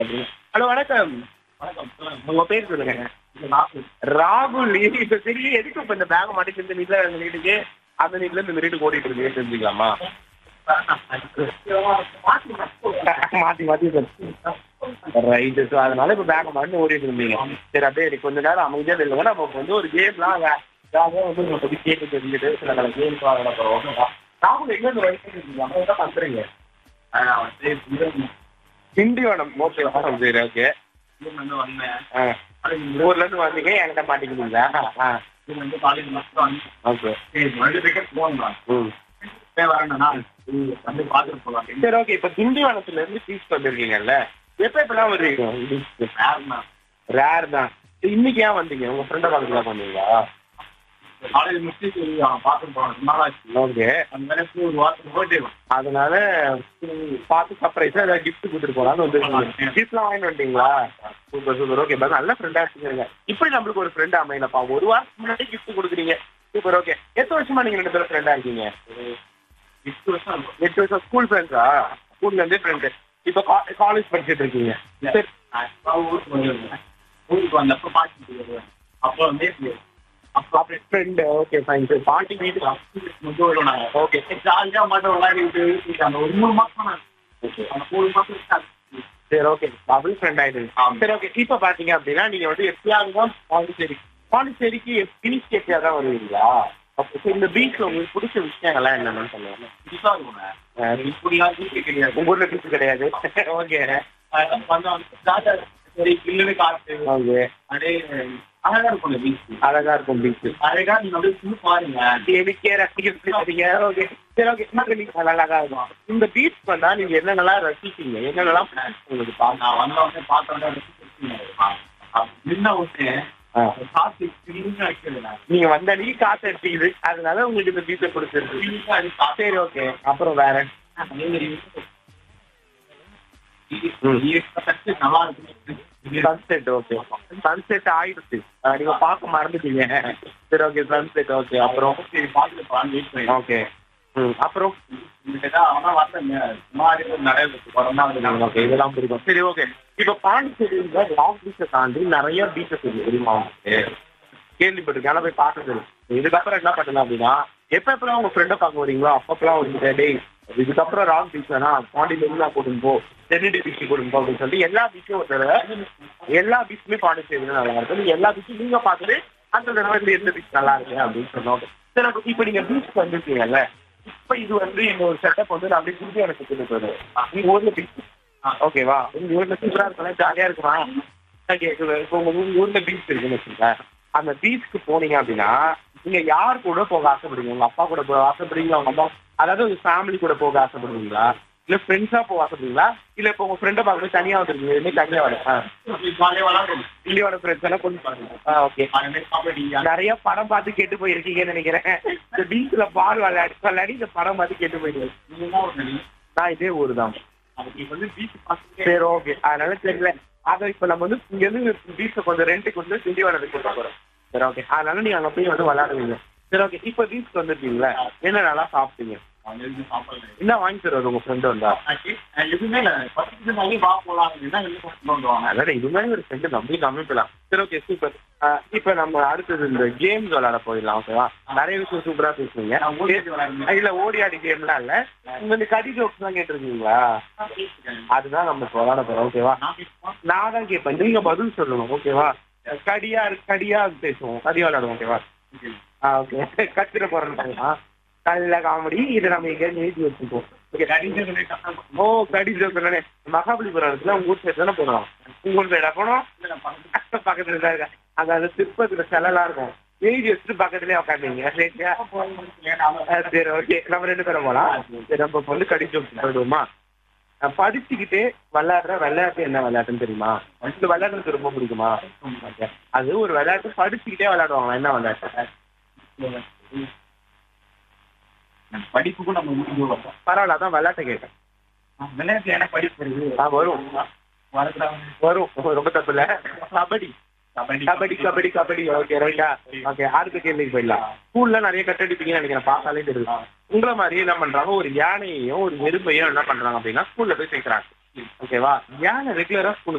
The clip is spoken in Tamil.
ஹலோ வணக்கம் உங்க பேர் சொல்லுங்க ராகுல் இப்ப சரி எதுக்கு இப்ப இந்த பேக் மாட்டி இந்த நீட்ல அந்த வீட்டுக்கு அந்த நீட்ல இருந்து இந்த வீட்டுக்கு ஓடிட்டு இருக்கு தெரிஞ்சுக்கலாமா மாத்தி மாத்தி ரைட்டு ஸோ அதனால இப்ப பேக் மாட்டி ஓடிட்டு இருந்தீங்க சரி அப்படியே எனக்கு கொஞ்ச நேரம் அமைதியா இல்லைங்க நம்ம வந்து ஒரு கேம்லாம் ஜாலியாக வந்து நம்ம பத்தி கேட்டு தெரிஞ்சுட்டு சில நல்ல கேம்ஸ் விளையாட போறோம் ராகுல் எங்க இருந்து வயசு இருக்கீங்க நம்ம என்ன பண்றீங்க திண்டிவனம் ஓகே சரி ஓகே ஆ ஊர்ல இருந்து வந்தீங்க என்கிட்ட மாட்டிக்கிட்டீங்களா ஆ ஓகே ம் சரி ஓகே இப்ப திண்டிவனத்துல இருந்து பீச் வந்திருக்கீங்கல்ல எப்ப எப்பெல்லாம் வருவீங்க ரேர் தான் இன்னைக்கு ஏன் வந்தீங்க உங்க ஃப்ரெண்ட பார்த்துக்கலாம் வந்தீங்களா ஓகே அதனால பார்த்து சர்ப்ரைஸா ஏதாவது கிஃப்ட் கொடுத்துட்டு போலாம்னு வந்து கிஃப்ட்லாம் வாங்கிட்டு வந்துட்டீங்களா சூப்பர் சூப்பர் ஓகே பஸ் நல்ல ஃப்ரெண்டா இருக்கீங்க இப்படி நம்மளுக்கு ஒரு ஃப்ரெண்ட் அமையலப்பா ஒரு வாரத்துக்கு முன்னாடி கிஃப்ட் கொடுக்குறீங்க சூப்பர் ஓகே எத்தனை வருஷமா நீங்க ரெண்டு பேரும் ஃப்ரெண்டா இருக்கீங்க எட்டு வருஷம் ஸ்கூல் ஃப்ரெண்ட்ஸா ஸ்கூல்ல இருந்தே ஃப்ரெண்டு இப்போ காலேஜ் படிச்சுட்டு இருக்கீங்க சரி ஃப்ரெண்டு ஓகே ஃபைன் சரி பாட்டி வீட்டு ஓகே சரி ஓகே டபுள் ஃப்ரெண்ட் ஆயிடுது சரி ஓகே இப்போ பாத்தீங்க அப்படின்னா நீங்க வந்து எப்பயாவது தான் பாண்டிச்சேரி பாண்டிச்சேரிக்கு பீச் எப்பயாவது தான் வருவீங்களா அப்போ சரி, இந்த பீச்ல உங்களுக்கு பிடிச்ச விஷயங்கள்லாம் என்னன்னு சொல்லுவாங்க உங்க ஊர்ல பீச் கிடையாது ஓகே ஓகே அழகா இருக்கும் பீச் அழகா இருக்கும் பீச் அழகா நீங்க அப்படியே சும்மா பாருங்க எனக்கே ரசிக்கிறீங்க ஓகே சரி ஓகே இன்னும் நீங்க அழகா இருக்கும் இந்த பீச் வந்தா நீங்க என்னென்னலாம் ரசிப்பீங்க என்னென்னலாம் பிடிக்கும் உங்களுக்கு பாருங்க நான் வந்த உடனே பார்த்த உடனே நின்ன உடனே ஆ. காசு கிளீனா வைக்கிறது நான் நீங்க வந்த அன்னைக்கு காசு எடுத்தீங்க அதனால உங்களுக்கு இந்த பீச்சை பிடிச்சிருக்கு கிளீனா அது காசு சரி ஓகே அப்புறம் வேற நல்லா இருக்கு சன்செட் ஓகே சன்செட் ஆயிடுச்சு அஹ் நீங்க பார்க்க மறந்துட்டீங்க சரி ஓகே சன்செட் ஓகே அப்புறம் சரி பாத்துல பாருங்க வெயிட் பண்ணி ஓகே ம் அப்புறம் அவனா வரலங்க சுமாரி நிறைய கொரோனா ஓகே இதெல்லாம் பிடிக்கும் சரி ஓகே இப்போ பாண்டிச்சேரியில லாங் பீச்சை தாண்டி நிறைய பீச்சஸ் இருக்கு தெரியுமா உங்களுக்கு கேள்விப்பட்டிருக்கேன் ஆனா போய் பார்த்தது இல்லை. இதுக்கப்புறம் என்ன பண்ணலாம் அப்படின்னா எப்ப எப்பெல்லாம் உங்க ஃப்ரெண்டை பார்க்க வரீங்களோ அப்பப்பெல்லாம் ஒரு டேய் இதுக்கப்புறம் ராங் பீச் வேணா பாண்டியில இருந்து நான் கூட்டிட்டு போ தென்னிடி பீச் கூட்டிட்டு போ அப்படின்னு சொல்லிட்டு எல்லா பீச்சும் ஒரு தடவை எல்லா பீச்சுமே பாண்டிச்சேரியில நல்லா இருக்கும் நீங்க எல்லா பீச்சும் நீங்க பார்த்துட்டு அந்த தடவை இந்த எந்த பீச் நல்லா இருக்கு அப்படின்னு சொன்னோம் சரி அப்ப இப்ப நீங்க பீச் வந்திருக்கீங்கல்ல இப்ப இது வந்து எங்க ஒரு செட்டப் வந்து நான் அப்படியே திருப்பி எனக்கு சொல்லிட்டு வருவேன் உங்க ஊர்ல பீச் ஓகேவா உங்க ஊர்ல சூப்பரா இருக்கலாம் ஜாலியா இருக்குமா கேக்குது இப்போ உங்க ஊ- ஊர்ல பீச் இருக்குன்னு வச்சுக்கோங்க அந்த பீச்சுக்கு போனீங்க அப்படின்னா நீங்க யார் கூட போக ஆசைப்படுவீங்க உங்க அப்பா கூட போக ஆசைப்படுவீங்களா உங்க அம்மா அதாவது உங்க ஃபேமிலி கூட போக ஆசைப்படுவீங்களா இல்ல ஃப்ரெண்ட்ஸா போக ஆசைப்படுவீங்களா இல்ல இப்போ உங்க ஃப்ரெண்டை பார்க்கணும் தனியா வந்துருக்கீங்க இதுமே தனியா வர ஜாலியா விளாடுறோம் இந்தியாவோட ஃப்ரெண்ட்ஸ் எல்லாம் கொண்டு பாருங்க ஓகே அதுமாதிரி காமெடி நிறைய படம் பார்த்து கேட்டு போயிருக்கீங்கன்னு நினைக்கிறேன் இந்த பீச்ல பால் விளையாடி விளையாடி இந்த படம் பார்த்து கேட்டு போயிருக்கீங்க நீங்க என்ன ஒரு நடி நான் இதே ஊர் தான் அதுக்கு வந்து பீச் பார்த்துட்டு சரி ஓகே அதனால தெரியல அதை இப்ப நம்ம வந்து இங்க இருந்து பீச்சை கொஞ்சம் ரெண்டுக்கு வந்து திண்டிவனத்துக்கு கொண்டு போறோம் சரி ஓகே அதனால நீங்க அங்க போய் வந்து விளையாடுவீங்க சரி ஓகே இப்ப பீச்சுக்கு வந்துருக்கீங்களா என்ன நல்லா சாப்பிட்டீங்க அவங்க எதுவும் சாப்பிடல என்ன வாங்கி தருவாரு உங்க ஃப்ரெண்டு வந்தா ஆச்சு. நான் எதுவுமே இல்லை பத்து நிமிஷம் தள்ளி வா போலாம் அப்படின்னா வெளில கொண்டு வந்துருவாங்க அதனால இதுமே ஒரு ஃப்ரெண்டு நம்பி நம்பிக்கலாம் சரி ஓகே சூப்பர் இப்ப நம்ம அடுத்தது இந்த கேம்ஸ் விளையாட போயிடலாம் ஓகேவா நிறைய விஷயம் சூப்பரா பேசுவீங்க நான் ஓடி ஓடி விளையாடுறேன். இல்ல ஓடி ஆடி கேம்லாம் இல்ல உங்க இந்த கடி ஜோக்ஸ் எல்லாம் கேட்டிருக்கீங்களா அதுதான் நம்ம இப்ப விளையாட போறோம் ஓகேவா நான் பேசுவேன். நான் தான் கேட்பேன் நீங்க பதில் சொல்லணும் ஓகேவா கடியா கடியா பேசுவோம் கடி விளையாடுவோம் ஓகேவா ஆ ஓகே கத்திர போறோம் கல்ல காமெடி இதை நம்ம எங்கேயாவது எழுதி வச்சுப்போம் ஓகே கடிஞ்ச சொல்லி கஷ்டம். ஓ கடி ஜோக்கே மகாபலிபுரம் இருக்குல்ல உங்க ஊர் சைடு தானே போனோம் உங்க ஊர் சைடா போனோம் இல்ல, நான் பக்கத்துல பக்கத்துல தான் இருக்கா அங்க அந்த திருப்பத்துல சிலைலாம் இருக்கும் எழுதி வச்சுட்டு பக்கத்துலயே உட்காந்துங்க சரியா ஏன்னா, ஆ, சரி ஓகே நம்ம ரெண்டு பேரும் போலாம் சரி நம்ம இப்ப வந்து கடி ஜோக் போயிடுவோமா நான் படிச்சுக்கிட்டே விளையாடுற விளையாட்டு என்ன விளையாட்டுன்னு தெரியுமா இந்த விளையாடுறது ரொம்ப பிடிக்குமா Okay. அது ஒரு விளையாட்டு படிச்சுக்கிட்டே விளையாடுவாங்க என்ன விளையாட்டு படிப்புக்கும் நம்ம முடிஞ்சு வரோம் பரவாயில்ல அதான் விளையாட்டை கேட்டேன் விளையாட்டு எனக்கு படிப்பு வருது ஆ, வரும் வரக்கூடாது வரும் ரொம்ப தப்பு இல்ல கபடி கபடி கபடி கபடி கபடி ஓகே ரைட்டா ஓகே அடுத்த கேள்விக்கு போயிடலாம் ஸ்கூல்ல நிறைய கட்டடிப்பீங்கன்னு நினைக்கிறேன் பார்த்தாலே தெரியும் உங்களை மாதிரி என்ன பண்றாங்க ஒரு யானையையும் ஒரு எறும்பையும் என்ன பண்றாங்க அப்படின்னா ஸ்கூல்ல போய் சேர்க்கறாங்க ஓகேவா யானை ரெகுலரா ஸ்கூலுக்கு